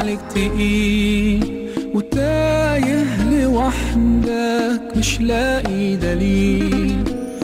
عليك تقيل وتايه لوحدك مش لاقي دليل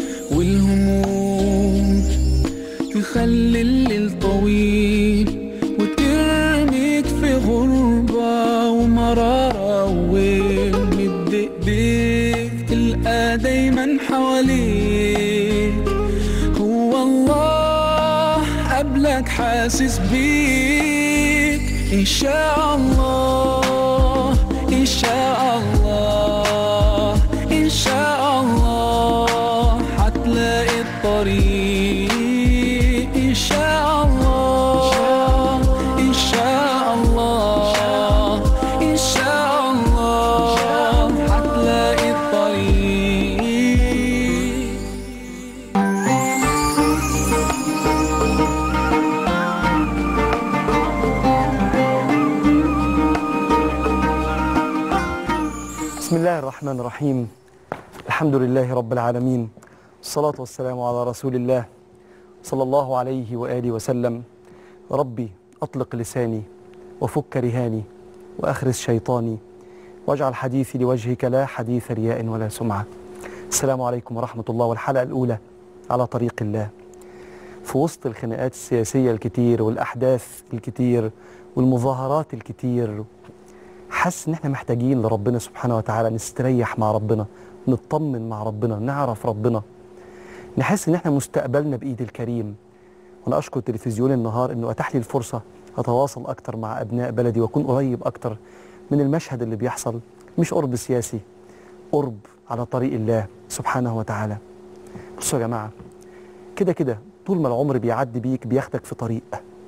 والهموم تخلي الليل طويل وترميك في غربة ومرارة ومد ايديك تلقى دايما حواليك هو الله قبلك حاسس بيك إن شاء الله إن شاء الله إن شاء الله هتلاقي الطريق إن شاء الله إن شاء الله إن شاء الله هتلاقي الطريق بسم الله الرحمن الرحيم الحمد لله رب العالمين الصلاة والسلام على رسول الله صلى الله عليه وآله وسلم ربي أطلق لساني وفك رهاني وأخرس شيطاني واجعل حديثي لوجهك لا حديث رياء ولا سمعة السلام عليكم ورحمة الله والحلقة الأولى على طريق الله في وسط الخناقات السياسية الكتير والأحداث الكتير والمظاهرات الكتير حاسس ان احنا محتاجين لربنا سبحانه وتعالى نستريح مع ربنا نطمن مع ربنا نعرف ربنا نحس ان احنا مستقبلنا بايد الكريم وانا اشكر تلفزيون النهار انه اتاح لي الفرصه اتواصل اكتر مع ابناء بلدي واكون قريب اكتر من المشهد اللي بيحصل مش قرب سياسي قرب على طريق الله سبحانه وتعالى بصوا يا جماعه كده كده طول ما العمر بيعدي بيك بياخدك في طريق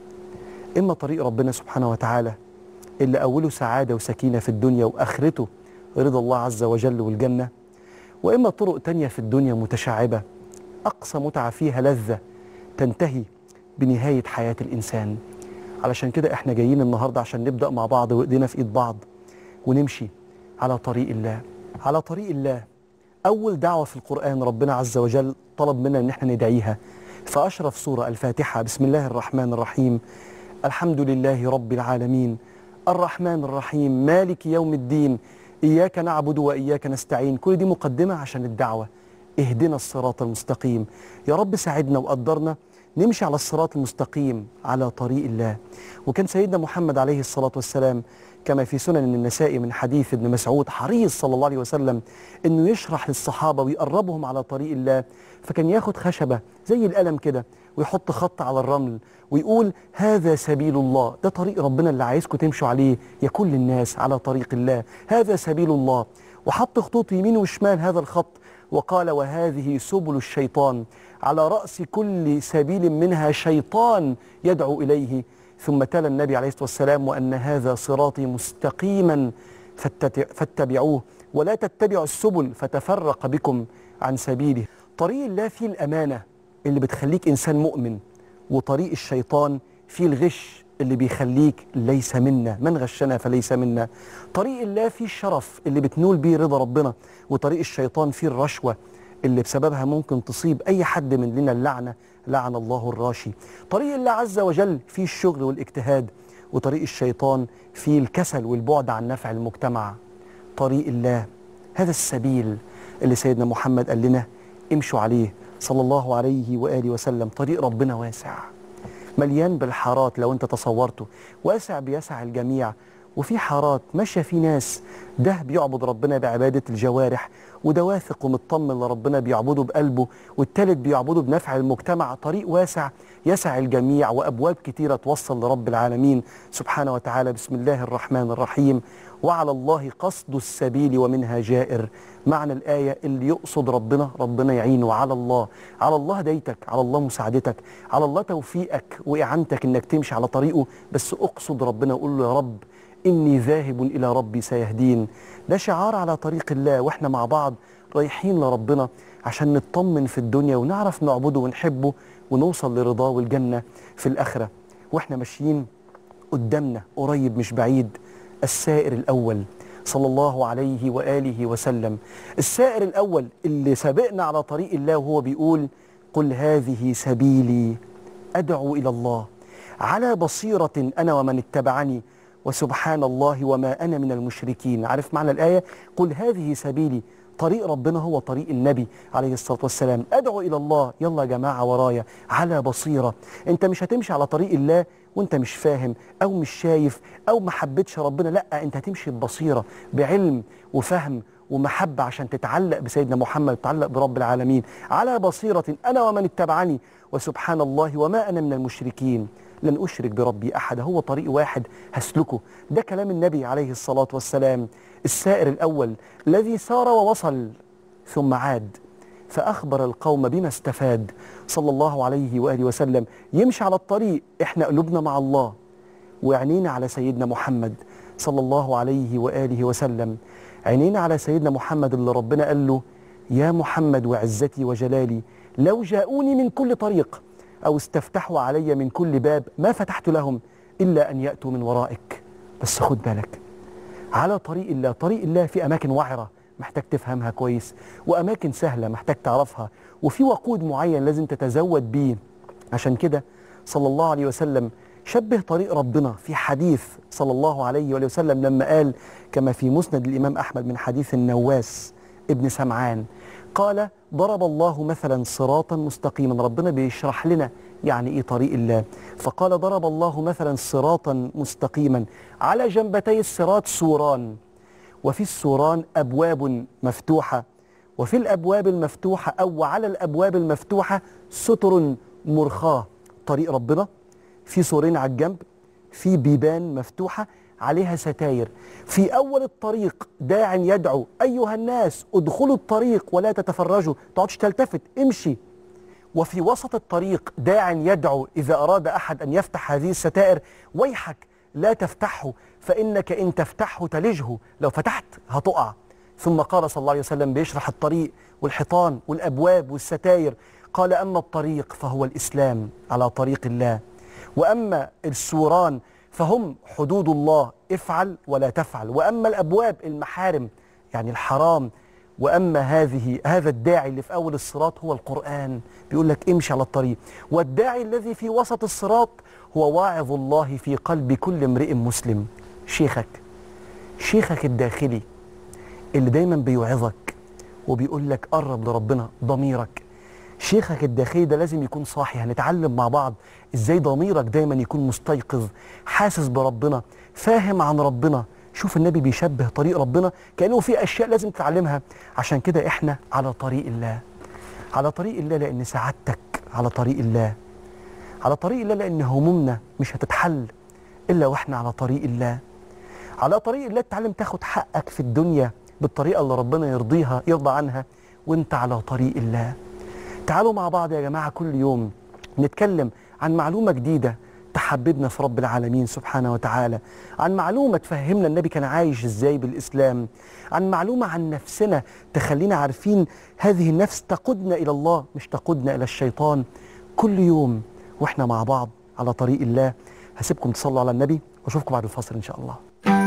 اما طريق ربنا سبحانه وتعالى اللي أوله سعادة وسكينة في الدنيا وآخرته رضا الله عز وجل والجنة وإما طرق تانية في الدنيا متشعبة أقصى متعة فيها لذة تنتهي بنهاية حياة الإنسان علشان كده إحنا جايين النهاردة عشان نبدأ مع بعض وإيدينا في إيد بعض ونمشي على طريق الله على طريق الله أول دعوة في القرآن ربنا عز وجل طلب منا إن إحنا ندعيها فأشرف سورة الفاتحة بسم الله الرحمن الرحيم الحمد لله رب العالمين الرحمن الرحيم مالك يوم الدين إياك نعبد وإياك نستعين كل دي مقدمة عشان الدعوة اهدنا الصراط المستقيم يا رب ساعدنا وقدرنا نمشي على الصراط المستقيم على طريق الله وكان سيدنا محمد عليه الصلاة والسلام كما في سنن النساء من حديث ابن مسعود حريص صلى الله عليه وسلم انه يشرح للصحابة ويقربهم على طريق الله فكان ياخد خشبة زي القلم كده ويحط خط على الرمل ويقول هذا سبيل الله ده طريق ربنا اللي عايزكم تمشوا عليه يا كل الناس على طريق الله هذا سبيل الله وحط خطوط يمين وشمال هذا الخط وقال وهذه سبل الشيطان على رأس كل سبيل منها شيطان يدعو إليه ثم تلا النبي عليه الصلاة والسلام وأن هذا صراطي مستقيما فاتت- فاتبعوه ولا تتبعوا السبل فتفرق بكم عن سبيله طريق الله فيه الأمانة اللي بتخليك إنسان مؤمن وطريق الشيطان فيه الغش اللي بيخليك ليس منا من غشنا فليس منا طريق الله فيه الشرف اللي بتنول بيه رضا ربنا وطريق الشيطان فيه الرشوة اللي بسببها ممكن تصيب أي حد مننا اللعنة لعن الله الراشي طريق الله عز وجل فيه الشغل والاجتهاد وطريق الشيطان فيه الكسل والبعد عن نفع المجتمع طريق الله هذا السبيل اللي سيدنا محمد قال لنا امشوا عليه صلى الله عليه وآله وسلم طريق ربنا واسع مليان بالحارات لو انت تصورته واسع بيسع الجميع وفي حارات ماشيه في ناس ده بيعبد ربنا بعباده الجوارح وده واثق ومطمن لربنا بيعبده بقلبه والتالت بيعبده بنفع المجتمع طريق واسع يسع الجميع وابواب كتيره توصل لرب العالمين سبحانه وتعالى بسم الله الرحمن الرحيم وعلى الله قصد السبيل ومنها جائر معنى الآية اللي يقصد ربنا ربنا يعينه على الله على الله ديتك على الله مساعدتك على الله توفيقك وإعانتك إنك تمشي على طريقه بس أقصد ربنا وقول له يا رب إني ذاهب إلى ربي سيهدين ده شعار على طريق الله وإحنا مع بعض رايحين لربنا عشان نطمن في الدنيا ونعرف نعبده ونحبه ونوصل لرضاه والجنة في الآخرة وإحنا ماشيين قدامنا قريب مش بعيد السائر الأول صلى الله عليه وآله وسلم السائر الأول اللي سبقنا على طريق الله وهو بيقول قل هذه سبيلي أدعو إلى الله على بصيرة أنا ومن اتبعني وسبحان الله وما أنا من المشركين عارف معنى الآية قل هذه سبيلي طريق ربنا هو طريق النبي عليه الصلاة والسلام أدعو إلى الله يلا يا جماعة ورايا على بصيرة أنت مش هتمشي على طريق الله وانت مش فاهم أو مش شايف أو ما حبيتش ربنا لا أنت هتمشي ببصيرة بعلم وفهم ومحبة عشان تتعلق بسيدنا محمد تتعلق برب العالمين على بصيرة أنا ومن اتبعني وسبحان الله وما أنا من المشركين لن أشرك بربي أحد هو طريق واحد هسلكه ده كلام النبي عليه الصلاة والسلام السائر الأول الذي سار ووصل ثم عاد فأخبر القوم بما استفاد صلى الله عليه وآله وسلم يمشي على الطريق إحنا قلوبنا مع الله وعينينا على سيدنا محمد صلى الله عليه وآله وسلم عينينا على سيدنا محمد اللي ربنا قال له يا محمد وعزتي وجلالي لو جاءوني من كل طريق أو استفتحوا علي من كل باب ما فتحت لهم إلا أن يأتوا من ورائك بس خد بالك على طريق الله طريق الله في أماكن وعرة محتاج تفهمها كويس وأماكن سهلة محتاج تعرفها وفي وقود معين لازم تتزود بيه عشان كده صلى الله عليه وسلم شبه طريق ربنا في حديث صلى الله عليه وآله وسلم لما قال كما في مسند الإمام أحمد من حديث النواس ابن سمعان قال ضرب الله مثلا صراطا مستقيما ربنا بيشرح لنا يعني ايه طريق الله فقال ضرب الله مثلا صراطا مستقيما على جنبتي الصراط سوران وفي السوران ابواب مفتوحه وفي الابواب المفتوحه او على الابواب المفتوحه ستر مرخاه طريق ربنا في سورين على الجنب في بيبان مفتوحه عليها ستاير في أول الطريق داع يدعو أيها الناس ادخلوا الطريق ولا تتفرجوا تقعدش تلتفت امشي وفي وسط الطريق داع يدعو إذا أراد أحد أن يفتح هذه الستائر ويحك لا تفتحه فإنك إن تفتحه تلجه لو فتحت هتقع ثم قال صلى الله عليه وسلم بيشرح الطريق والحيطان والأبواب والستاير قال أما الطريق فهو الإسلام على طريق الله وأما السوران فهم حدود الله افعل ولا تفعل وأما الأبواب المحارم يعني الحرام وأما هذه هذا الداعي اللي في أول الصراط هو القرآن بيقول لك امشي على الطريق والداعي الذي في وسط الصراط هو واعظ الله في قلب كل امرئ مسلم شيخك شيخك الداخلي اللي دايما بيوعظك وبيقول لك قرب لربنا ضميرك شيخك الداخلي ده لازم يكون صاحي هنتعلم مع بعض ازاي ضميرك دايما يكون مستيقظ حاسس بربنا فاهم عن ربنا شوف النبي بيشبه طريق ربنا كأنه في أشياء لازم تتعلمها عشان كده إحنا على طريق الله على طريق الله لأن سعادتك على طريق الله على طريق الله لأن همومنا مش هتتحل إلا وإحنا على طريق الله على طريق الله تتعلم تاخد حقك في الدنيا بالطريقة اللي ربنا يرضيها يرضى عنها وانت على طريق الله تعالوا مع بعض يا جماعة كل يوم نتكلم عن معلومة جديدة تحببنا في رب العالمين سبحانه وتعالى عن معلومة تفهمنا النبي كان عايش ازاي بالإسلام عن معلومة عن نفسنا تخلينا عارفين هذه النفس تقودنا إلى الله مش تقودنا إلى الشيطان كل يوم واحنا مع بعض على طريق الله هسيبكم تصلوا على النبي واشوفكم بعد الفاصل ان شاء الله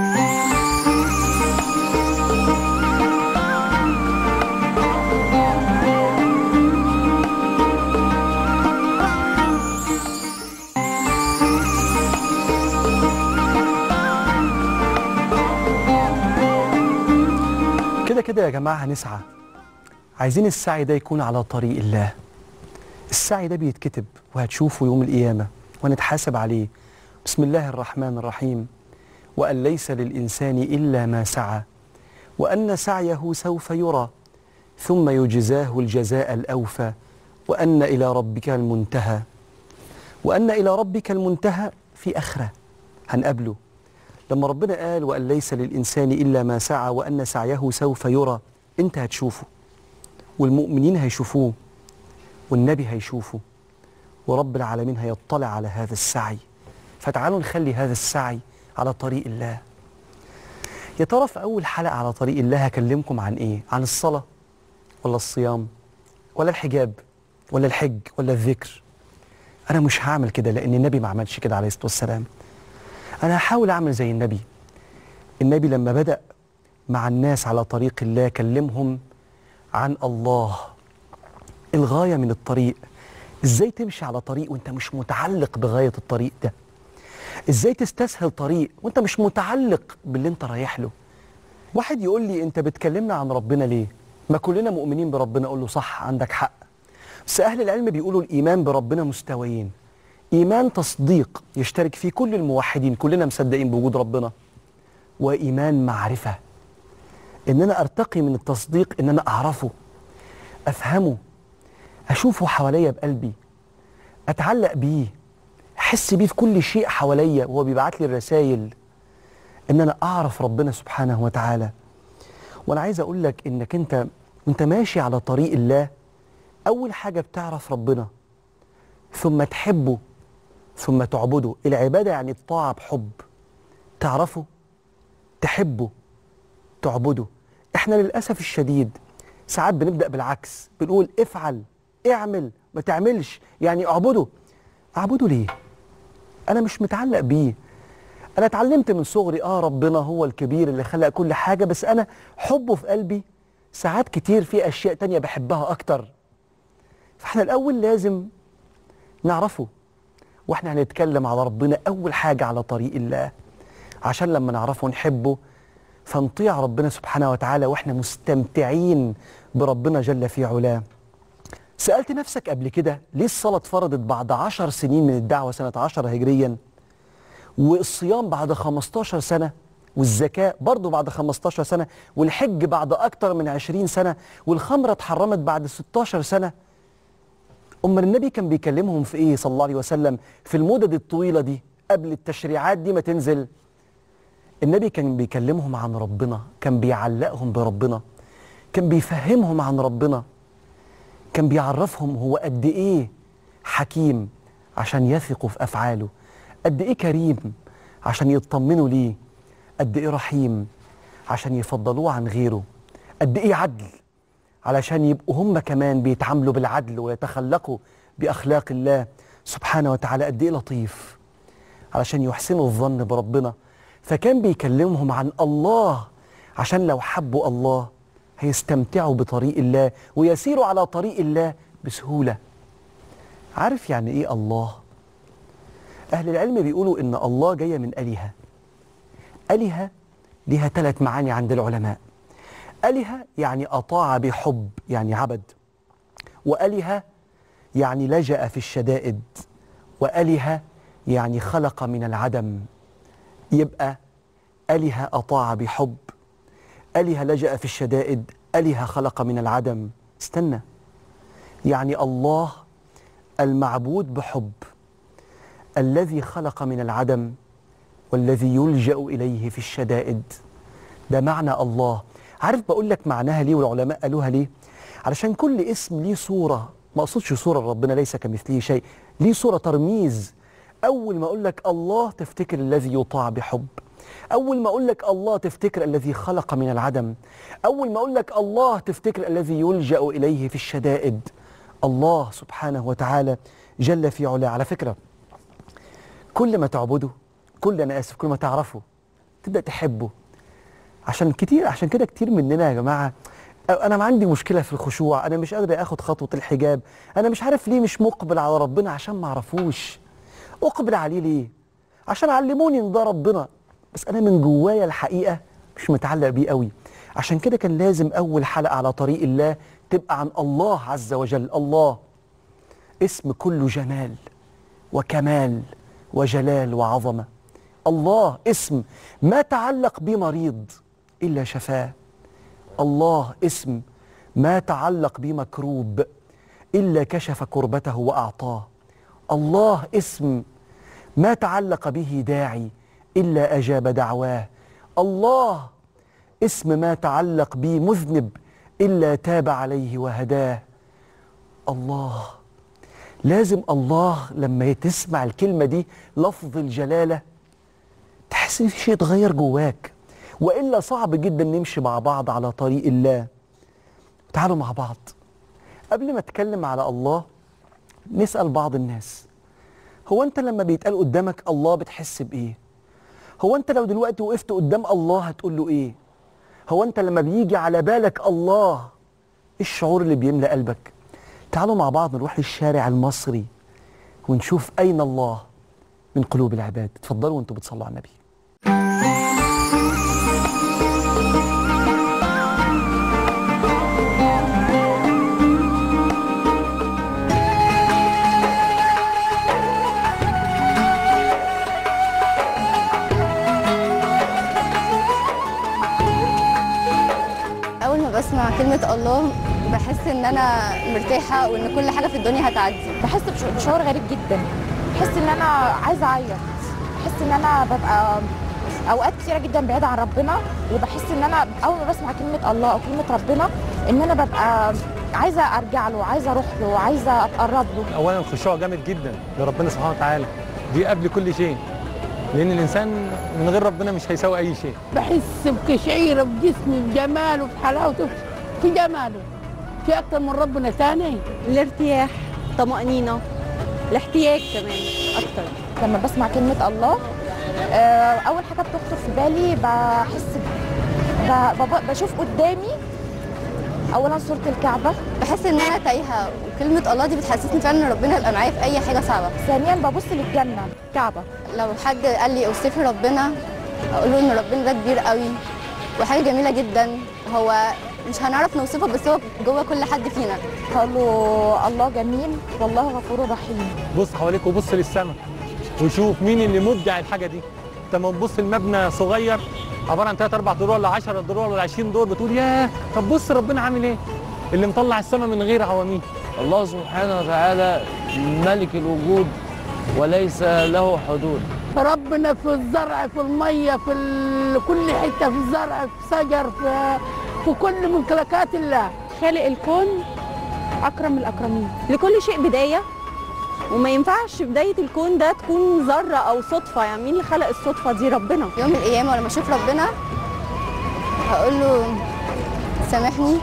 كده كده يا جماعة هنسعى عايزين السعي ده يكون على طريق الله السعي ده بيتكتب وهتشوفه يوم القيامة وهنتحاسب عليه بسم الله الرحمن الرحيم وأن ليس للإنسان إلا ما سعى وأن سعيه سوف يرى ثم يجزاه الجزاء الأوفى وأن إلى ربك المنتهى وأن إلى ربك المنتهى في أخرة هنقابله لما ربنا قال وأن ليس للإنسان إلا ما سعى وأن سعيه سوف يرى أنت هتشوفه والمؤمنين هيشوفوه والنبي هيشوفه ورب العالمين هيطلع على هذا السعي فتعالوا نخلي هذا السعي على طريق الله يا ترى في أول حلقة على طريق الله هكلمكم عن إيه؟ عن الصلاة ولا الصيام ولا الحجاب ولا الحج ولا الذكر أنا مش هعمل كده لأن النبي ما عملش كده عليه الصلاة والسلام أنا هحاول أعمل زي النبي النبي لما بدأ مع الناس على طريق الله كلمهم عن الله الغاية من الطريق ازاي تمشي على طريق وانت مش متعلق بغاية الطريق ده ازاي تستسهل طريق وانت مش متعلق باللي انت رايح له واحد يقول لي انت بتكلمنا عن ربنا ليه ما كلنا مؤمنين بربنا اقول له صح عندك حق بس اهل العلم بيقولوا الايمان بربنا مستويين ايمان تصديق يشترك فيه كل الموحدين كلنا مصدقين بوجود ربنا وايمان معرفه ان انا ارتقي من التصديق ان انا اعرفه افهمه اشوفه حواليا بقلبي اتعلق بيه احس بيه في كل شيء حواليا وهو بيبعت لي الرسائل ان انا اعرف ربنا سبحانه وتعالى وانا عايز اقول لك انك انت وانت ماشي على طريق الله اول حاجه بتعرف ربنا ثم تحبه ثم تعبده العباده يعني الطاعه بحب تعرفه تحبه تعبده احنا للاسف الشديد ساعات بنبدا بالعكس بنقول افعل اعمل ما تعملش يعني اعبده اعبده ليه انا مش متعلق بيه انا اتعلمت من صغري اه ربنا هو الكبير اللي خلق كل حاجه بس انا حبه في قلبي ساعات كتير في اشياء تانية بحبها اكتر فاحنا الاول لازم نعرفه واحنا هنتكلم على ربنا اول حاجه على طريق الله عشان لما نعرفه ونحبه فنطيع ربنا سبحانه وتعالى واحنا مستمتعين بربنا جل في علاه سألت نفسك قبل كده ليه الصلاة اتفرضت بعد عشر سنين من الدعوة سنة عشر هجريا والصيام بعد 15 سنة والزكاة برضه بعد 15 سنة والحج بعد أكتر من 20 سنة والخمرة اتحرمت بعد 16 سنة أمال النبي كان بيكلمهم في إيه صلى الله عليه وسلم في المدد الطويلة دي قبل التشريعات دي ما تنزل النبي كان بيكلمهم عن ربنا كان بيعلقهم بربنا كان بيفهمهم عن ربنا كان بيعرفهم هو قد ايه حكيم عشان يثقوا في افعاله قد ايه كريم عشان يطمنوا ليه قد ايه رحيم عشان يفضلوه عن غيره قد ايه عدل علشان يبقوا هم كمان بيتعاملوا بالعدل ويتخلقوا باخلاق الله سبحانه وتعالى قد ايه لطيف علشان يحسنوا الظن بربنا فكان بيكلمهم عن الله عشان لو حبوا الله هيستمتعوا بطريق الله ويسيروا على طريق الله بسهولة عارف يعني ايه الله اهل العلم بيقولوا ان الله جاية من آلهة آلهة ليها ثلاث معاني عند العلماء آلهة يعني أطاع بحب يعني عبد وآلهة يعني لجأ في الشدائد وآلهة يعني خلق من العدم يبقى آلهة أطاع بحب آلهة لجأ في الشدائد آلهة خلق من العدم استنى يعني الله المعبود بحب الذي خلق من العدم والذي يلجأ إليه في الشدائد ده معنى الله عارف بقول لك معناها ليه والعلماء قالوها ليه علشان كل اسم ليه صورة ما اقصدش صورة ربنا ليس كمثله شيء ليه صورة ترميز أول ما أقول لك الله تفتكر الذي يطاع بحب أول ما أقول لك الله تفتكر الذي خلق من العدم أول ما أقول لك الله تفتكر الذي يلجأ إليه في الشدائد الله سبحانه وتعالى جل في علاه على فكرة كل ما تعبده كل أنا آسف كل ما تعرفه تبدأ تحبه عشان كتير عشان كده كتير مننا يا جماعة أنا ما عندي مشكلة في الخشوع أنا مش قادر آخد خطوة الحجاب أنا مش عارف ليه مش مقبل على ربنا عشان ما أعرفوش أقبل عليه ليه عشان علموني إن ده ربنا بس انا من جوايا الحقيقه مش متعلق بيه قوي عشان كده كان لازم اول حلقه على طريق الله تبقى عن الله عز وجل الله اسم كله جمال وكمال وجلال وعظمه الله اسم ما تعلق به مريض الا شفاه الله اسم ما تعلق به مكروب الا كشف كربته واعطاه الله اسم ما تعلق به داعي إلا أجاب دعواه الله اسم ما تعلق به مذنب إلا تاب عليه وهداه الله لازم الله لما تسمع الكلمة دي لفظ الجلالة تحس إن في شيء اتغير جواك وإلا صعب جدا نمشي مع بعض على طريق الله تعالوا مع بعض قبل ما اتكلم على الله نسأل بعض الناس هو انت لما بيتقال قدامك الله بتحس بايه هو انت لو دلوقتي وقفت قدام الله هتقول له ايه هو انت لما بيجي على بالك الله ايه الشعور اللي بيملى قلبك تعالوا مع بعض نروح للشارع المصري ونشوف اين الله من قلوب العباد اتفضلوا وانتم بتصلوا على النبي اول ما بسمع كلمه الله بحس ان انا مرتاحه وان كل حاجه في الدنيا هتعدي بحس بش- بشعور غريب جدا بحس ان انا عايزه اعيط بحس ان انا ببقى اوقات كتيره جدا بعيده عن ربنا وبحس ان انا اول ما بسمع كلمه الله او كلمه ربنا ان انا ببقى عايزه ارجع له عايزه اروح له عايزه اتقرب له اولا الخشوع جامد جدا لربنا سبحانه وتعالى دي قبل كل شيء لان الانسان من غير ربنا مش هيساوي اي شيء بحس بقشعيره بجسمي بجماله بحلاوته في جماله في اكتر من ربنا ثاني الارتياح طمأنينة الاحتياج كمان أكتر لما بسمع كلمه الله آه، اول حاجه بتخطر في بالي بحس ب- ب- بشوف قدامي اولا صوره الكعبه بحس ان انا تايهه وكلمه الله دي بتحسسني فعلا ان ربنا يبقى معايا في اي حاجه صعبه ثانيا ببص للجنه كعبه لو حد قال لي اوصفي ربنا اقول له ان ربنا ده كبير قوي وحاجه جميله جدا هو مش هنعرف نوصفه بس هو جوه كل حد فينا قال له الله جميل والله غفور رحيم بص حواليك وبص للسماء وشوف مين اللي مبدع الحاجه دي انت لما تبص المبنى صغير عباره عن 3 4 دور ولا 10 دور ولا 20 دور بتقول ياه طب بص ربنا عامل ايه اللي مطلع السماء من غير عواميد الله سبحانه وتعالى ملك الوجود وليس له حدود ربنا في الزرع في الميه في ال- كل حته في الزرع في شجر في في كل ممتلكات الله خالق الكون أكرم الأكرمين لكل شيء بداية وما ينفعش بداية الكون ده تكون ذرة أو صدفة يعني مين اللي خلق الصدفة دي ربنا يوم من الايام ولما اشوف ربنا هقول له سامحني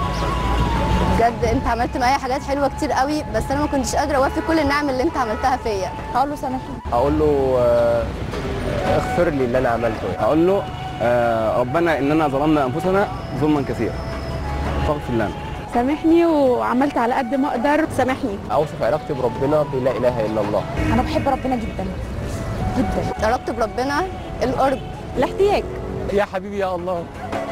بجد انت عملت معايا حاجات حلوه كتير قوي بس انا ما كنتش قادره اوفي كل النعم اللي انت عملتها فيا قال له سامحني اقول له آه، اغفر لي اللي انا عملته اقول له آه، ربنا اننا ظلمنا انفسنا ظلما كثيرا فاغفر لنا سامحني وعملت على قد ما أقدر سامحني اوصف علاقتي بربنا بلا اله الا الله انا بحب ربنا جدا جدا ضربت بربنا القرب الاحتياج يا حبيبي يا الله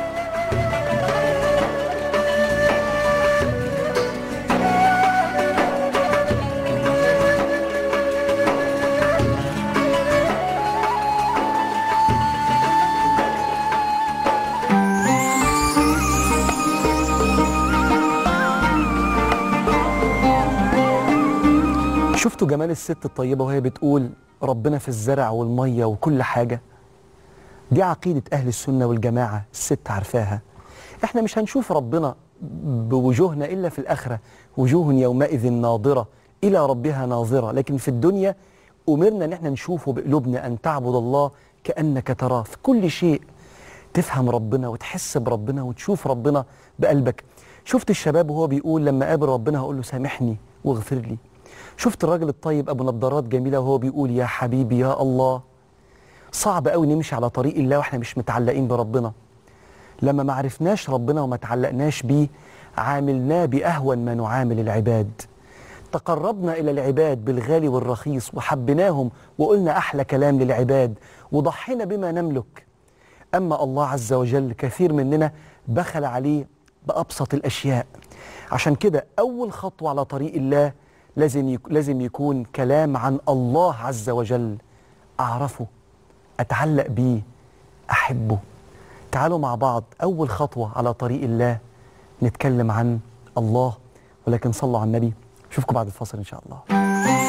شفتوا جمال الست الطيبة وهي بتقول ربنا في الزرع والمية وكل حاجة دي عقيدة أهل السنة والجماعة الست عارفاها احنا مش هنشوف ربنا بوجوهنا إلا في الآخرة وجوه يومئذ ناظرة إلى ربها ناظرة لكن في الدنيا أمرنا أن احنا نشوفه بقلوبنا أن تعبد الله كأنك تراه في كل شيء تفهم ربنا وتحس بربنا وتشوف ربنا بقلبك شفت الشباب وهو بيقول لما قابل ربنا هقول له سامحني واغفر لي شفت الراجل الطيب ابو نظارات جميله وهو بيقول يا حبيبي يا الله صعب قوي نمشي على طريق الله واحنا مش متعلقين بربنا لما ما عرفناش ربنا وما تعلقناش بيه عاملناه باهون ما نعامل العباد تقربنا الى العباد بالغالي والرخيص وحبناهم وقلنا احلى كلام للعباد وضحينا بما نملك اما الله عز وجل كثير مننا بخل عليه بابسط الاشياء عشان كده اول خطوه على طريق الله لازم يك- لازم يكون كلام عن الله عز وجل اعرفه اتعلق بيه احبه تعالوا مع بعض اول خطوه على طريق الله نتكلم عن الله ولكن صلوا على النبي اشوفكم بعد الفاصل ان شاء الله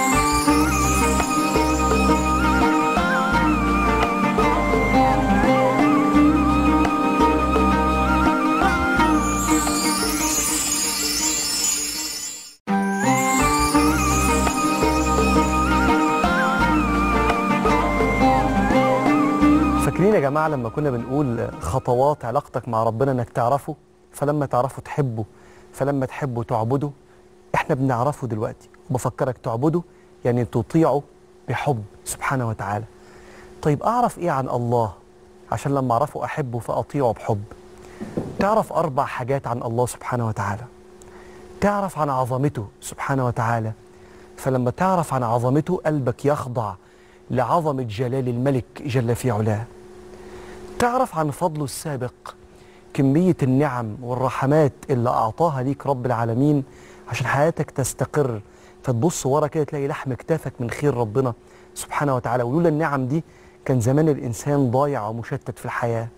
فاكرين يا جماعة لما كنا بنقول خطوات علاقتك مع ربنا انك تعرفه فلما تعرفه تحبه فلما تحبه تعبده احنا بنعرفه دلوقتي وبفكرك تعبده يعني تطيعه بحب سبحانه وتعالى طيب اعرف ايه عن الله عشان لما اعرفه احبه فاطيعه بحب تعرف اربع حاجات عن الله سبحانه وتعالى تعرف عن عظمته سبحانه وتعالى فلما تعرف عن عظمته قلبك يخضع لعظمة جلال الملك جل في علاه تعرف عن فضله السابق كمية النعم والرحمات اللي أعطاها ليك رب العالمين عشان حياتك تستقر فتبص ورا كده تلاقي لحم كتافك من خير ربنا سبحانه وتعالى ولولا النعم دي كان زمان الإنسان ضايع ومشتت في الحياة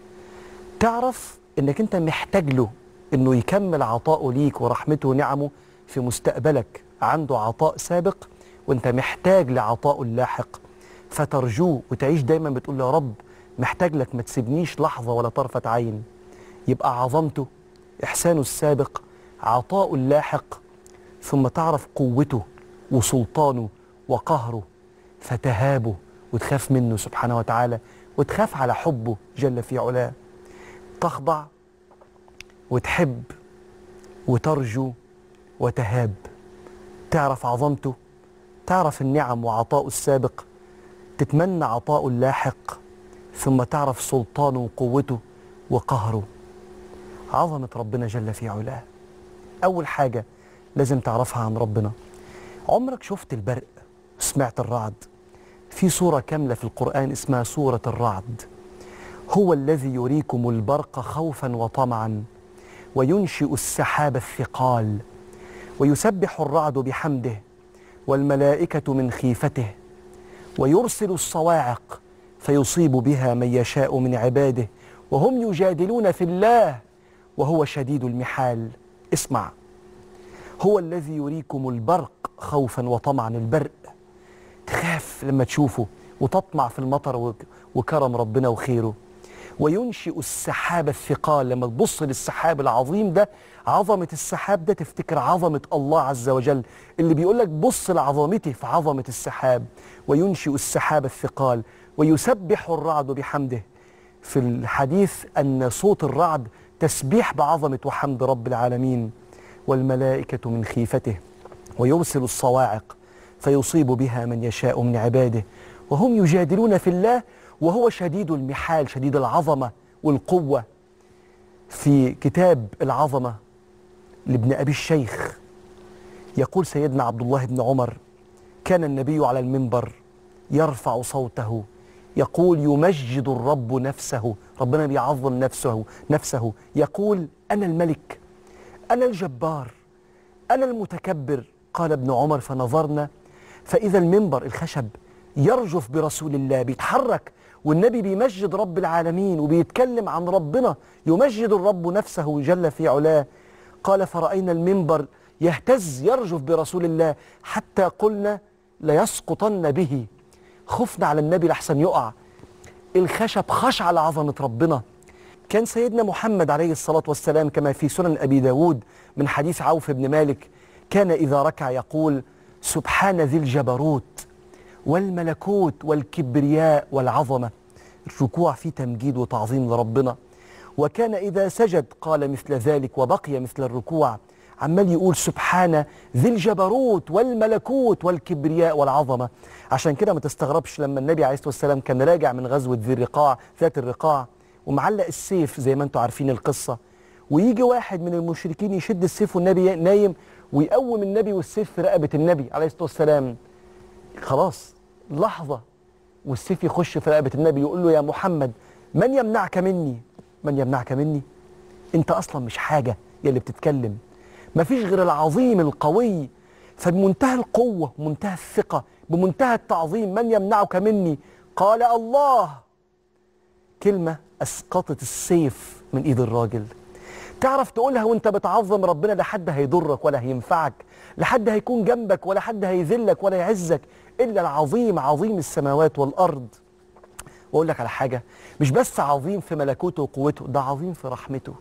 تعرف انك انت محتاج له انه يكمل عطاؤه ليك ورحمته ونعمه في مستقبلك عنده عطاء سابق وانت محتاج لعطائه اللاحق فترجوه وتعيش دايما بتقول له يا رب محتاج لك ما تسيبنيش لحظة ولا طرفة عين يبقى عظمته إحسانه السابق عطاؤه اللاحق ثم تعرف قوته وسلطانه وقهره فتهابه وتخاف منه سبحانه وتعالى وتخاف على حبه جل في علاه تخضع وتحب وترجو وتهاب تعرف عظمته تعرف النعم وعطاؤه السابق تتمنى عطاؤه اللاحق ثم تعرف سلطانه وقوته وقهره عظمة ربنا جل في علاه أول حاجة لازم تعرفها عن ربنا عمرك شفت البرق سمعت الرعد في سورة كاملة في القرآن اسمها سورة الرعد هو الذي يريكم البرق خوفا وطمعا وينشئ السحاب الثقال ويسبح الرعد بحمده والملائكة من خيفته ويرسل الصواعق فيصيب بها من يشاء من عباده وهم يجادلون في الله وهو شديد المحال اسمع هو الذي يريكم البرق خوفا وطمعا البرق تخاف لما تشوفه وتطمع في المطر وك- وكرم ربنا وخيره وينشئ السحاب الثقال لما تبص للسحاب العظيم ده عظمة السحاب ده تفتكر عظمة الله عز وجل اللي بيقول لك بص لعظمته في عظمة السحاب وينشئ السحاب الثقال ويسبح الرعد بحمده في الحديث أن صوت الرعد تسبيح بعظمة وحمد رب العالمين والملائكة من خيفته ويرسل الصواعق فيصيب بها من يشاء من عباده وهم يجادلون في الله وهو شديد المحال شديد العظمة والقوة في كتاب العظمة لابن أبي الشيخ يقول سيدنا عبد الله بن عمر كان النبي على المنبر يرفع صوته يقول يمجد الرب نفسه ربنا بيعظم نفسه نفسه يقول أنا الملك أنا الجبار أنا المتكبر قال ابن عمر فنظرنا فإذا المنبر الخشب يرجف برسول الله بيتحرك والنبي بيمجد رب العالمين وبيتكلم عن ربنا يمجد الرب نفسه جل في علاه قال فرأينا المنبر يهتز يرجف برسول الله حتى قلنا ليسقطن به خفنا على النبي لحسن يقع الخشب خشع لعظمة ربنا كان سيدنا محمد عليه الصلاة والسلام كما في سنن أبي داود من حديث عوف بن مالك كان إذا ركع يقول سبحان ذي الجبروت والملكوت والكبرياء والعظمة الركوع فيه تمجيد وتعظيم لربنا وكان إذا سجد قال مثل ذلك وبقي مثل الركوع عمال يقول سبحان ذي الجبروت والملكوت والكبرياء والعظمة عشان كده ما تستغربش لما النبي عليه الصلاة والسلام كان راجع من غزوة ذي الرقاع ذات الرقاع ومعلق السيف زي ما انتم عارفين القصة ويجي واحد من المشركين يشد السيف والنبي نايم ويقوم النبي والسيف في رقبة النبي عليه الصلاة والسلام خلاص لحظة والسيف يخش في رقبة النبي يقول له يا محمد من يمنعك مني من يمنعك مني انت اصلا مش حاجة يا اللي بتتكلم مفيش غير العظيم القوي فبمنتهى القوة ومنتهى الثقة بمنتهى التعظيم من يمنعك مني قال الله كلمة أسقطت السيف من إيد الراجل تعرف تقولها وانت بتعظم ربنا لا حد هيضرك ولا هينفعك لا حد هيكون جنبك ولا حد هيذلك ولا يعزك إلا العظيم عظيم السماوات والأرض وأقول لك على حاجة مش بس عظيم في ملكوته وقوته ده عظيم في رحمته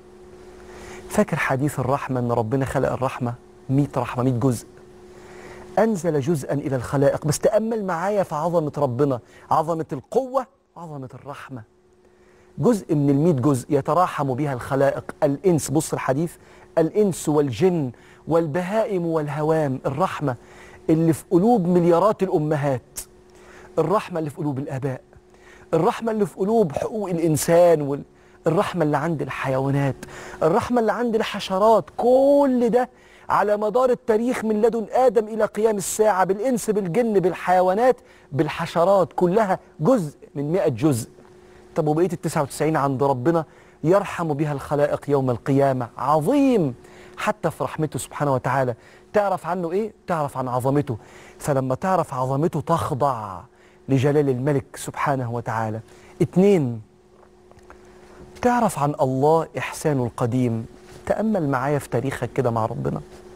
فاكر حديث الرحمة أن ربنا خلق الرحمة 100 رحمة 100 جزء أنزل جزءا إلى الخلائق بس تأمل معايا في عظمة ربنا عظمة القوة وعظمة الرحمة جزء من المئة جزء يتراحم بها الخلائق الإنس بص الحديث الإنس والجن والبهائم والهوام الرحمة اللي في قلوب مليارات الأمهات الرحمة اللي في قلوب الآباء الرحمة اللي في قلوب حقوق الإنسان وال... الرحمة اللي عند الحيوانات الرحمة اللي عند الحشرات كل ده على مدار التاريخ من لدن آدم إلى قيام الساعة بالإنس بالجن بالحيوانات بالحشرات كلها جزء من مئة جزء طب وبقية التسعة وتسعين عند ربنا يرحم بها الخلائق يوم القيامة عظيم حتى في رحمته سبحانه وتعالى تعرف عنه إيه؟ تعرف عن عظمته فلما تعرف عظمته تخضع لجلال الملك سبحانه وتعالى اتنين تعرف عن الله إحسانه القديم تأمل معايا في تاريخك كده مع ربنا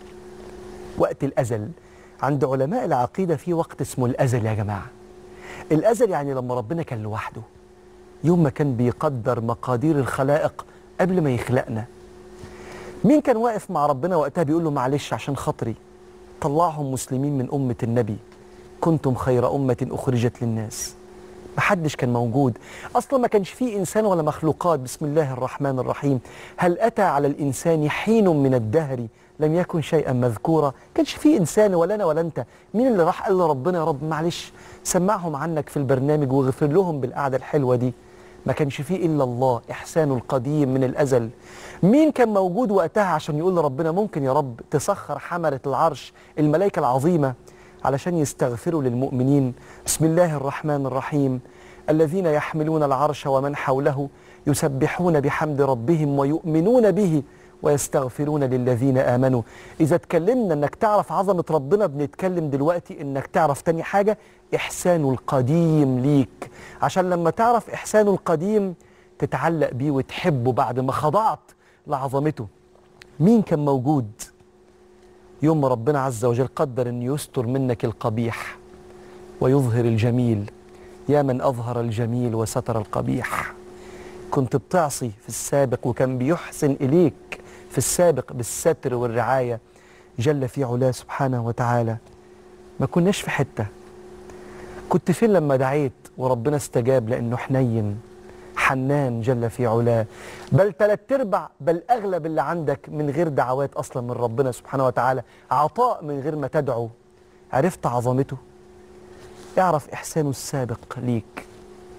وقت الأزل عند علماء العقيدة في وقت اسمه الأزل يا جماعة الأزل يعني لما ربنا كان لوحده يوم ما كان بيقدر مقادير الخلائق قبل ما يخلقنا مين كان واقف مع ربنا وقتها بيقول له معلش عشان خاطري طلعهم مسلمين من أمة النبي كنتم خير أمة أخرجت للناس محدش كان موجود أصلا ما كانش فيه إنسان ولا مخلوقات بسم الله الرحمن الرحيم هل أتى على الإنسان حين من الدهر لم يكن شيئا مذكورا كانش فيه إنسان ولا أنا ولا أنت مين اللي راح قال لربنا يا رب معلش سمعهم عنك في البرنامج واغفر لهم بالقعدة الحلوة دي ما كانش فيه إلا الله إحسانه القديم من الأزل مين كان موجود وقتها عشان يقول لربنا ممكن يا رب تسخر حملة العرش الملائكة العظيمة علشان يستغفروا للمؤمنين بسم الله الرحمن الرحيم الذين يحملون العرش ومن حوله يسبحون بحمد ربهم ويؤمنون به ويستغفرون للذين آمنوا إذا اتكلمنا أنك تعرف عظمة ربنا بنتكلم دلوقتي أنك تعرف تاني حاجة إحسانه القديم ليك عشان لما تعرف إحسانه القديم تتعلق بيه وتحبه بعد ما خضعت لعظمته مين كان موجود يوم ما ربنا عز وجل قدر أن يستر منك القبيح ويظهر الجميل يا من أظهر الجميل وستر القبيح كنت بتعصي في السابق وكان بيحسن إليك في السابق بالستر والرعاية جل في علاه سبحانه وتعالى ما كناش في حتة كنت فين لما دعيت وربنا استجاب لأنه حنين حنان جل في علاه بل تلات ارباع بل اغلب اللي عندك من غير دعوات اصلا من ربنا سبحانه وتعالى عطاء من غير ما تدعو عرفت عظمته اعرف احسانه السابق ليك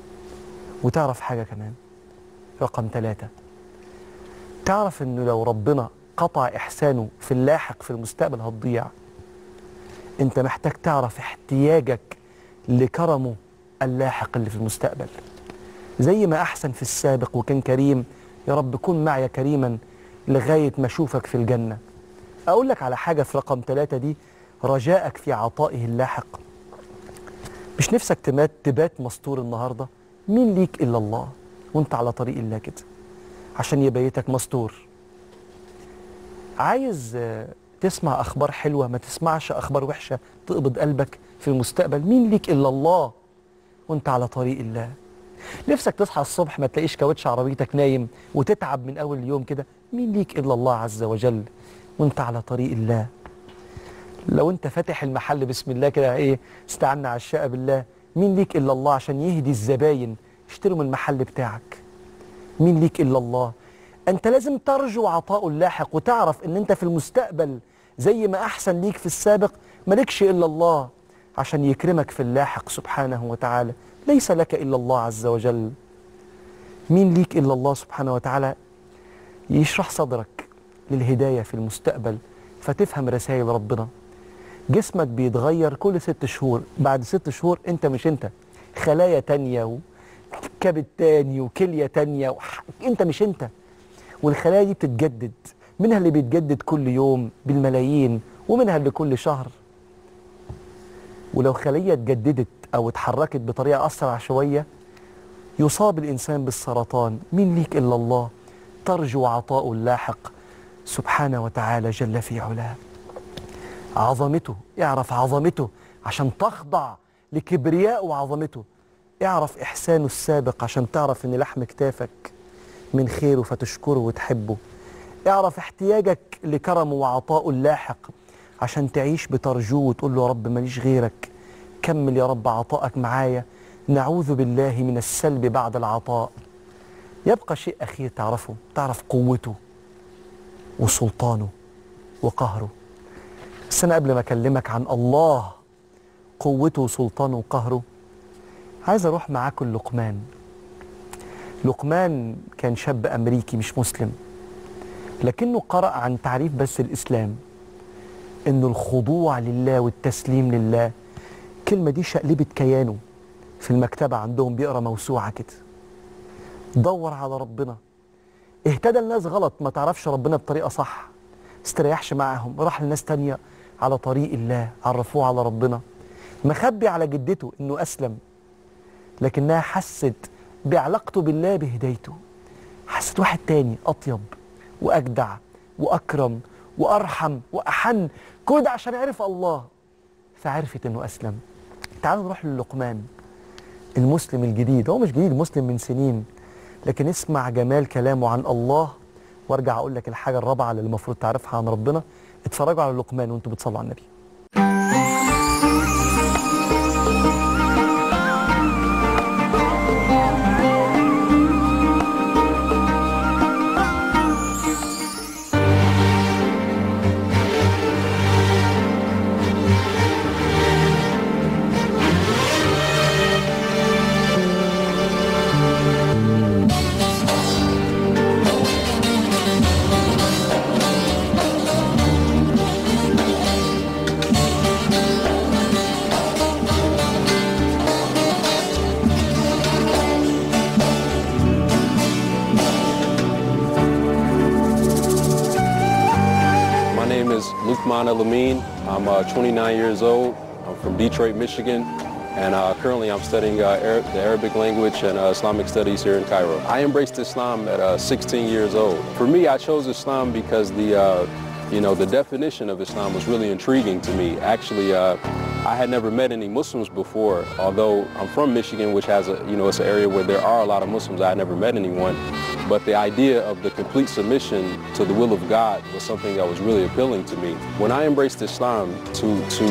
وتعرف حاجه كمان رقم ثلاثة تعرف انه لو ربنا قطع احسانه في اللاحق في المستقبل هتضيع انت محتاج تعرف احتياجك لكرمه اللاحق اللي في المستقبل زي ما أحسن في السابق وكان كريم يا رب كن معي كريما لغاية ما أشوفك في الجنة أقول لك على حاجة في رقم ثلاثة دي رجائك في عطائه اللاحق مش نفسك تمات تبات مستور النهاردة مين ليك إلا الله وانت على طريق الله كده عشان يبيتك مستور عايز آه، تسمع أخبار حلوة ما تسمعش أخبار وحشة تقبض قلبك في المستقبل مين ليك إلا الله وانت على طريق الله نفسك تصحى الصبح ما تلاقيش كاوتش عربيتك نايم وتتعب من اول اليوم كده مين ليك الا الله عز وجل وانت على طريق الله لو انت فاتح المحل بسم الله كده ايه استعنا على الشقه بالله مين ليك الا الله عشان يهدي الزباين يشتروا من المحل بتاعك مين ليك الا الله انت لازم ترجو عطاء اللاحق وتعرف ان انت في المستقبل زي ما احسن ليك في السابق مالكش الا الله عشان يكرمك في اللاحق سبحانه وتعالى ليس لك الا الله عز وجل مين ليك الا الله سبحانه وتعالى يشرح صدرك للهدايه في المستقبل فتفهم رسائل ربنا جسمك بيتغير كل ست شهور بعد ست شهور انت مش انت خلايا تانية وكبد تاني وكلية تانية وح... انت مش انت والخلايا دي بتتجدد منها اللي بيتجدد كل يوم بالملايين ومنها اللي كل شهر ولو خلية اتجددت أو اتحركت بطريقة أسرع شوية يصاب الإنسان بالسرطان مين ليك إلا الله ترجو عطاء اللاحق سبحانه وتعالى جل في علاه عظمته اعرف عظمته عشان تخضع لكبرياء وعظمته اعرف إحسانه السابق عشان تعرف إن لحم كتافك من خيره فتشكره وتحبه اعرف احتياجك لكرمه وعطائه اللاحق عشان تعيش بترجوه وتقول له يا رب ماليش غيرك كمل يا رب عطائك معايا نعوذ بالله من السلب بعد العطاء يبقى شيء أخير تعرفه تعرف قوته وسلطانه وقهره بس أنا قبل ما أكلمك عن الله قوته وسلطانه وقهره عايز أروح معاكم لقمان لقمان كان شاب أمريكي مش مسلم لكنه قرأ عن تعريف بس الإسلام انه الخضوع لله والتسليم لله الكلمه دي شقلبت كيانه في المكتبه عندهم بيقرا موسوعه كده دور على ربنا اهتدى الناس غلط ما تعرفش ربنا بطريقه صح استريحش معاهم راح لناس تانية على طريق الله عرفوه على ربنا مخبي على جدته انه اسلم لكنها حست بعلاقته بالله بهدايته حست واحد تاني اطيب واجدع واكرم وارحم واحن كل ده عشان عرف الله فعرفت انه اسلم تعالوا نروح للقمان المسلم الجديد هو مش جديد مسلم من سنين لكن اسمع جمال كلامه عن الله وارجع اقول لك الحاجه الرابعه اللي المفروض تعرفها عن ربنا اتفرجوا على اللقمان وانتوا بتصلوا على النبي My name is Luthman Elamin. I'm uh, 29 years old. I'm from Detroit, Michigan. And uh, currently I'm studying uh, Arab, the Arabic language and uh, Islamic studies here in Cairo. I embraced Islam at uh, 16 years old. For me, I chose Islam because the, uh, you know, the definition of Islam was really intriguing to me. Actually, uh, I had never met any Muslims before, although I'm from Michigan, which has a, you know, it's an area where there are a lot of Muslims. I had never met anyone. But the idea of the complete submission to the will of God was something that was really appealing to me. When I embraced Islam, to, to,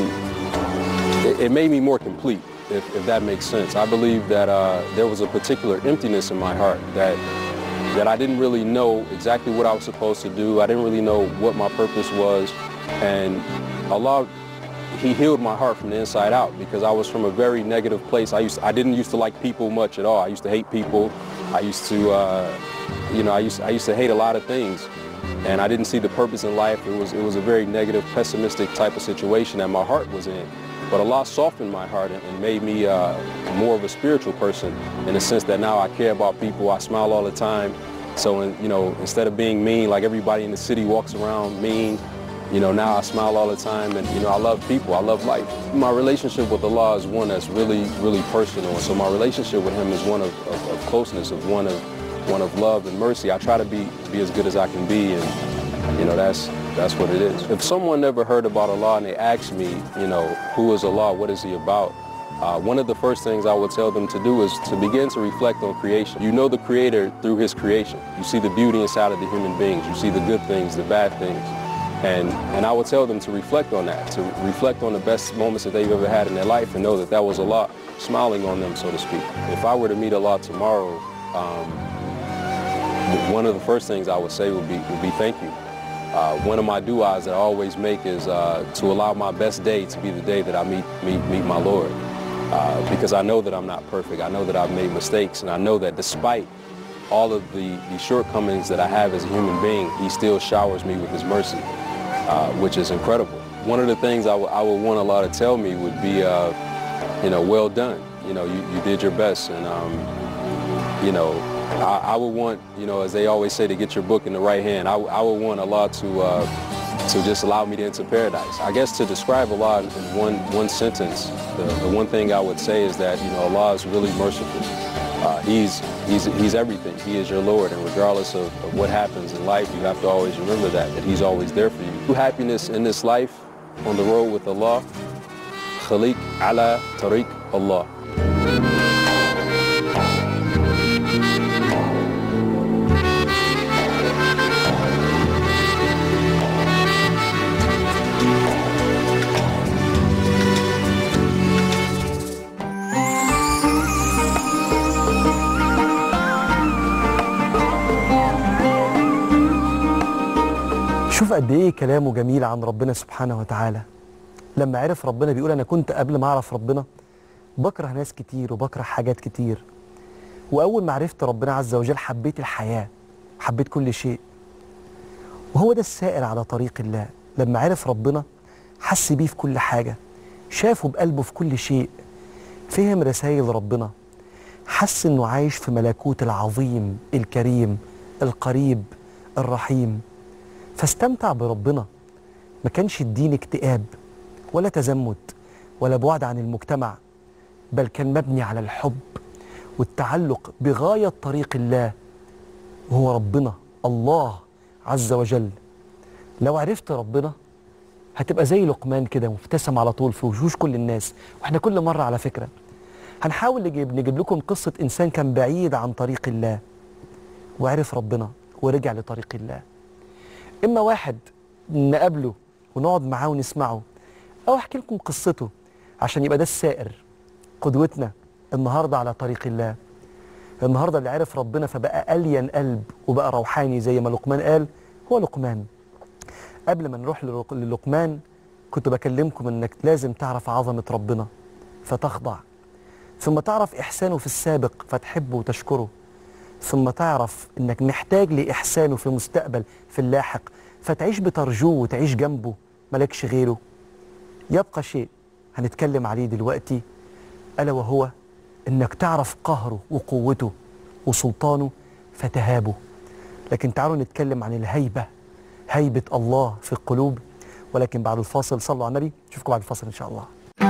it, it made me more complete, if, if that makes sense. I believe that uh, there was a particular emptiness in my heart that, that I didn't really know exactly what I was supposed to do. I didn't really know what my purpose was. And Allah he healed my heart from the inside out because I was from a very negative place. I used I didn't used to like people much at all. I used to hate people. I used to uh, you know I used I used to hate a lot of things, and I didn't see the purpose in life. It was it was a very negative, pessimistic type of situation that my heart was in. But Allah softened my heart and, and made me uh, more of a spiritual person in the sense that now I care about people. I smile all the time. So in, you know instead of being mean like everybody in the city walks around mean, you know, now I smile all the time and, you know, I love people. I love life. My relationship with Allah is one that's really, really personal. And so my relationship with him is one of, of, of closeness, of one of one of love and mercy. I try to be, be as good as I can be and, you know, that's that's what it is. If someone never heard about Allah and they ask me, you know, who is Allah, what is he about? Uh, one of the first things I would tell them to do is to begin to reflect on creation. You know the Creator through his creation. You see the beauty inside of the human beings. You see the good things, the bad things. And, and I would tell them to reflect on that, to reflect on the best moments that they've ever had in their life and know that that was Allah smiling on them, so to speak. If I were to meet Allah tomorrow, um, one of the first things I would say would be, would be thank you. Uh, one of my du'as that I always make is uh, to allow my best day to be the day that I meet, meet, meet my Lord. Uh, because I know that I'm not perfect. I know that I've made mistakes. And I know that despite all of the, the shortcomings that I have as a human being, he still showers me with his mercy, uh, which is incredible. One of the things I would- I would want Allah to tell me would be, uh, you know, well done. You know, you, you did your best. And, um, you know, I, I would want, you know, as they always say, to get your book in the right hand. I, w- I would want Allah to, uh, to just allow me to enter paradise. I guess to describe Allah in in one, one sentence, the, the one thing I would say is that, you know, Allah is really merciful. Uh, he's, he's, he's everything. He is your Lord. And regardless of, of what happens in life, you have to always remember that, that he's always there for you. True Happiness in this life, on the road with Allah, khaliq ala tariq Allah. شوف قد ايه كلامه جميل عن ربنا سبحانه وتعالى لما عرف ربنا بيقول انا كنت قبل ما اعرف ربنا بكره ناس كتير وبكره حاجات كتير واول ما عرفت ربنا عز وجل حبيت الحياه حبيت كل شيء وهو ده السائر على طريق الله لما عرف ربنا حس بيه في كل حاجة شافه بقلبه في كل شيء فهم رسائل ربنا حس انه عايش في ملكوت العظيم الكريم القريب الرحيم فاستمتع بربنا ما كانش الدين اكتئاب ولا تزمت ولا بعد عن المجتمع بل كان مبني على الحب والتعلق بغاية طريق الله وهو ربنا الله عز وجل لو عرفت ربنا هتبقى زي لقمان كده مبتسم على طول في وشوش كل الناس واحنا كل مرة على فكرة هنحاول نجيب, نجيب لكم قصة إنسان كان بعيد عن طريق الله وعرف ربنا ورجع لطريق الله إما واحد نقابله ونقعد معاه ونسمعه أو أحكي لكم قصته عشان يبقى ده السائر قدوتنا النهاردة على طريق الله النهاردة اللي عرف ربنا فبقى ألين قلب وبقى روحاني زي ما لقمان قال هو لقمان قبل ما نروح للق- للقمان كنت بكلمكم انك لازم تعرف عظمة ربنا فتخضع ثم تعرف إحسانه في السابق فتحبه وتشكره ثم تعرف انك محتاج لإحسانه في المستقبل في اللاحق فتعيش بترجوه وتعيش جنبه ملكش غيره يبقى شيء هنتكلم عليه دلوقتي ألا وهو انك تعرف قهره وقوته وسلطانه فتهابه لكن تعالوا نتكلم عن الهيبة هيبة الله في القلوب ولكن بعد الفاصل صلوا على النبي نشوفكم بعد الفاصل إن شاء الله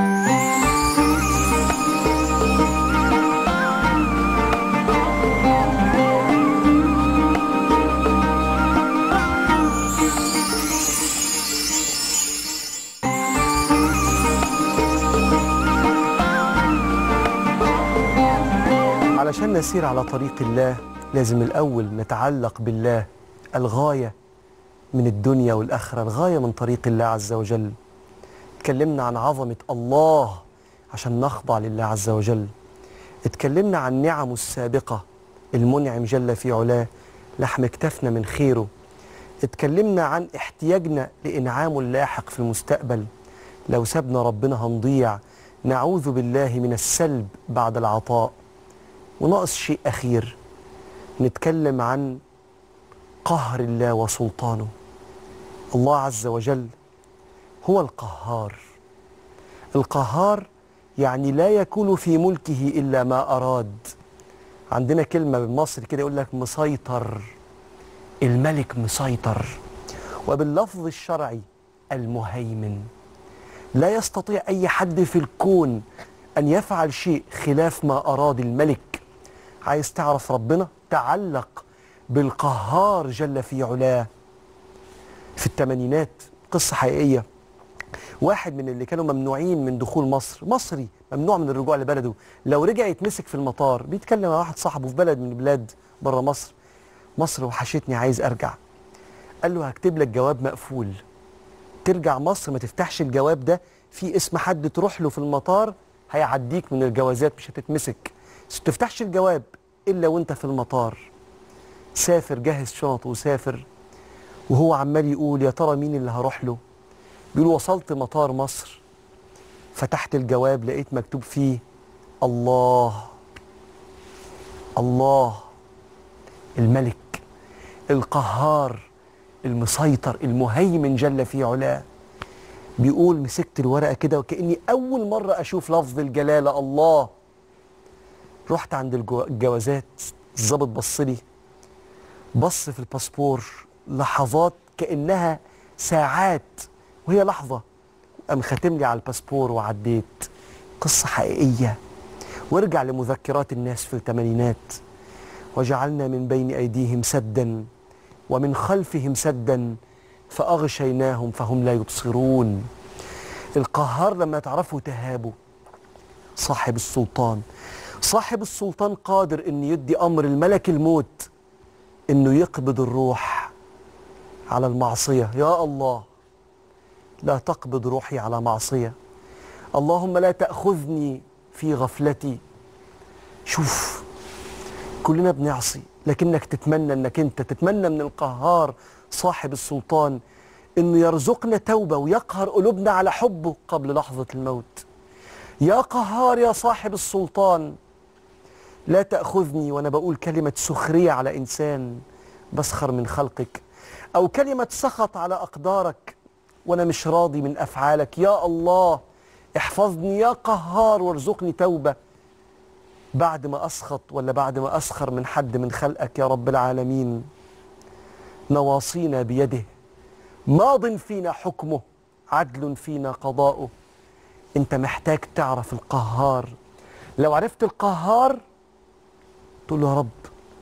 علشان نسير على طريق الله لازم الأول نتعلق بالله الغاية من الدنيا والآخرة الغاية من طريق الله عز وجل اتكلمنا عن عظمة الله عشان نخضع لله عز وجل اتكلمنا عن نعمه السابقة المنعم جل في علاه لحم كتفنا من خيره اتكلمنا عن احتياجنا لإنعامه اللاحق في المستقبل لو سابنا ربنا هنضيع نعوذ بالله من السلب بعد العطاء وناقص شيء أخير نتكلم عن قهر الله وسلطانه الله عز وجل هو القهار القهار يعني لا يكون في ملكه إلا ما أراد عندنا كلمة بالمصري كده يقول لك مسيطر الملك مسيطر وباللفظ الشرعي المهيمن لا يستطيع أي حد في الكون أن يفعل شيء خلاف ما أراد الملك عايز تعرف ربنا تعلق بالقهار جل في علاه في الثمانينات قصة حقيقية واحد من اللي كانوا ممنوعين من دخول مصر مصري ممنوع من الرجوع لبلده لو رجع يتمسك في المطار بيتكلم مع واحد صاحبه في بلد من البلاد بره مصر مصر وحشتني عايز ارجع قال له هكتب لك جواب مقفول ترجع مصر ما تفتحش الجواب ده في اسم حد تروح له في المطار هيعديك من الجوازات مش هتتمسك بس ما تفتحش الجواب الا وانت في المطار سافر جهز شنطه وسافر وهو عمال يقول يا ترى مين اللي هروح له بيقول وصلت مطار مصر فتحت الجواب لقيت مكتوب فيه الله الله الملك القهار المسيطر المهيمن جل في علاه بيقول مسكت الورقة كده وكأني أول مرة أشوف لفظ الجلالة الله رحت عند الجو- الجوازات الظابط بص لي بص في الباسبور لحظات كأنها ساعات وهي لحظة قام خاتم لي على الباسبور وعديت قصة حقيقية وارجع لمذكرات الناس في الثمانينات وجعلنا من بين أيديهم سدا ومن خلفهم سدا فأغشيناهم فهم لا يبصرون القهار لما تعرفوا تهابه صاحب السلطان صاحب السلطان قادر ان يدي امر الملك الموت انه يقبض الروح على المعصيه يا الله لا تقبض روحي على معصيه اللهم لا تاخذني في غفلتي شوف كلنا بنعصي لكنك تتمنى انك انت تتمنى من القهار صاحب السلطان انه يرزقنا توبه ويقهر قلوبنا على حبه قبل لحظه الموت يا قهار يا صاحب السلطان لا تأخذني وأنا بقول كلمة سخرية على إنسان بسخر من خلقك أو كلمة سخط على أقدارك وانا مش راضي من افعالك يا الله احفظني يا قهار وارزقني توبه بعد ما اسخط ولا بعد ما اسخر من حد من خلقك يا رب العالمين نواصينا بيده ماض فينا حكمه عدل فينا قضاؤه انت محتاج تعرف القهار لو عرفت القهار تقول له يا رب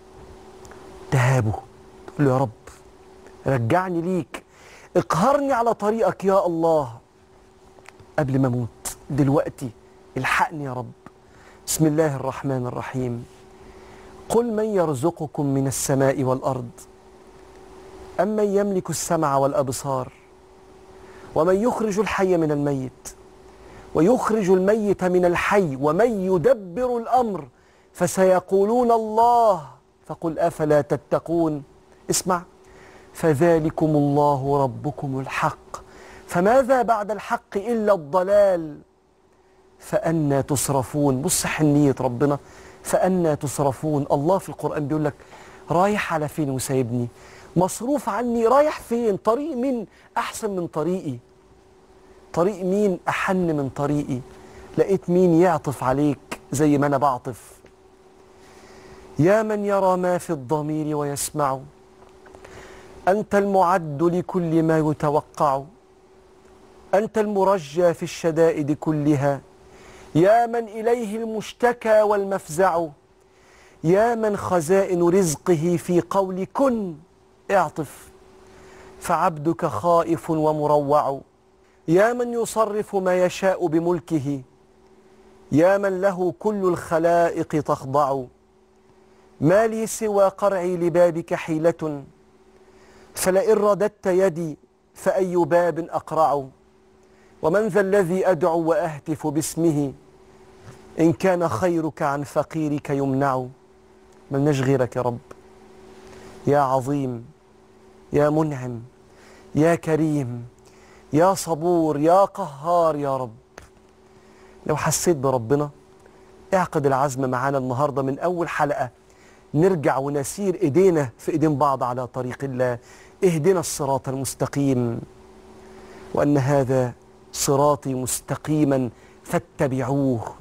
تهابه تقول له يا رب رجعني ليك اقهرني على طريقك يا الله قبل ما اموت دلوقتي الحقني يا رب بسم الله الرحمن الرحيم قل من يرزقكم من السماء والارض امن يملك السمع والابصار ومن يخرج الحي من الميت ويخرج الميت من الحي ومن يدبر الامر فسيقولون الله فقل افلا تتقون اسمع فذلكم الله ربكم الحق فماذا بعد الحق الا الضلال فأنا تصرفون بص حنية ربنا فأنا تصرفون الله في القرآن بيقول لك رايح على فين وسايبني مصروف عني رايح فين طريق مين أحسن من طريقي طريق مين أحن من طريقي لقيت مين يعطف عليك زي ما أنا بعطف يا من يرى ما في الضمير ويسمع أنت المعد لكل ما يتوقع أنت المرجى في الشدائد كلها يا من إليه المشتكى والمفزع يا من خزائن رزقه في قول كن اعطف فعبدك خائف ومروع يا من يصرف ما يشاء بملكه يا من له كل الخلائق تخضع ما لي سوى قرعي لبابك حيلة فلئن رددت يدي فأي باب أقرع ومن ذا الذي أدعو وأهتف باسمه إن كان خيرك عن فقيرك يمنع ملناش غيرك يا رب يا عظيم يا منعم يا كريم يا صبور يا قهار يا رب لو حسيت بربنا اعقد العزم معانا النهارده من اول حلقه نرجع ونسير ايدينا في ايدين بعض على طريق الله اهدنا الصراط المستقيم وان هذا صراطي مستقيما فاتبعوه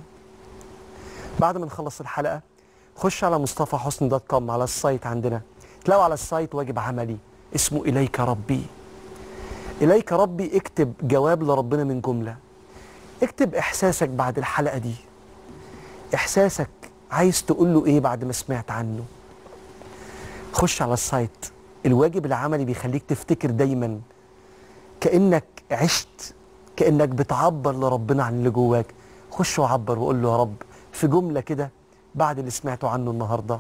بعد ما نخلص الحلقه خش على مصطفى حسن دوت كوم على السايت عندنا تلاقوا على السايت واجب عملي اسمه اليك ربي اليك ربي اكتب جواب لربنا من جمله اكتب احساسك بعد الحلقه دي احساسك عايز تقول له ايه بعد ما سمعت عنه خش على السايت الواجب العملي بيخليك تفتكر دايما كانك عشت كانك بتعبر لربنا عن اللي جواك خش وعبر وقول له يا رب في جمله كده بعد اللي سمعته عنه النهارده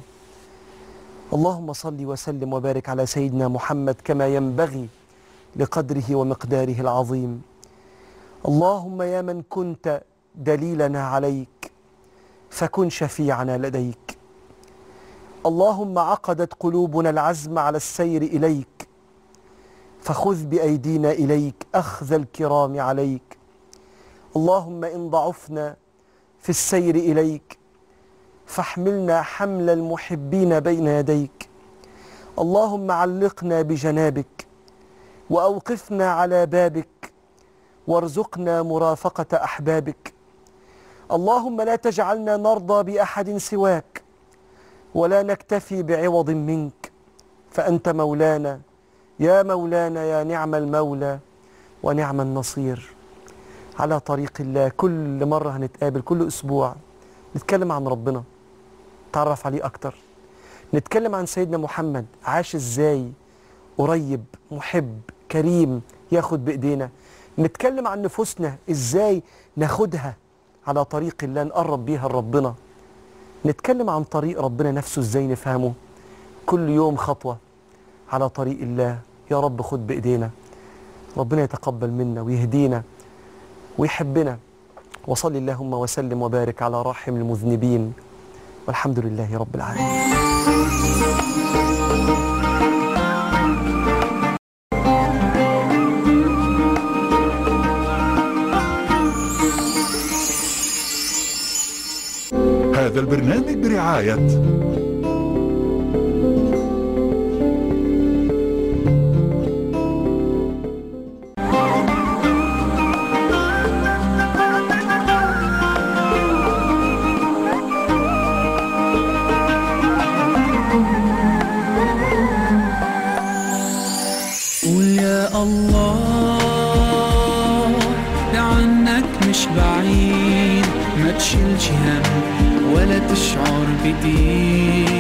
اللهم صل وسلم وبارك على سيدنا محمد كما ينبغي لقدره ومقداره العظيم اللهم يا من كنت دليلنا عليك فكن شفيعنا لديك اللهم عقدت قلوبنا العزم على السير اليك فخذ بايدينا اليك اخذ الكرام عليك اللهم ان ضعفنا في السير اليك فاحملنا حمل المحبين بين يديك اللهم علقنا بجنابك واوقفنا على بابك وارزقنا مرافقه احبابك اللهم لا تجعلنا نرضى باحد سواك ولا نكتفي بعوض منك فانت مولانا يا مولانا يا نعم المولى ونعم النصير على طريق الله كل مره هنتقابل كل اسبوع نتكلم عن ربنا نتعرف عليه اكتر نتكلم عن سيدنا محمد عاش ازاي قريب محب كريم ياخد بايدينا نتكلم عن نفوسنا ازاي ناخدها على طريق الله نقرب بيها لربنا نتكلم عن طريق ربنا نفسه ازاي نفهمه كل يوم خطوة على طريق الله يا رب خد بإيدينا ربنا يتقبل منا ويهدينا ويحبنا وصل اللهم وسلم وبارك على راحم المذنبين والحمد لله رب العالمين هذا البرنامج برعاية ولا تشعر بضيق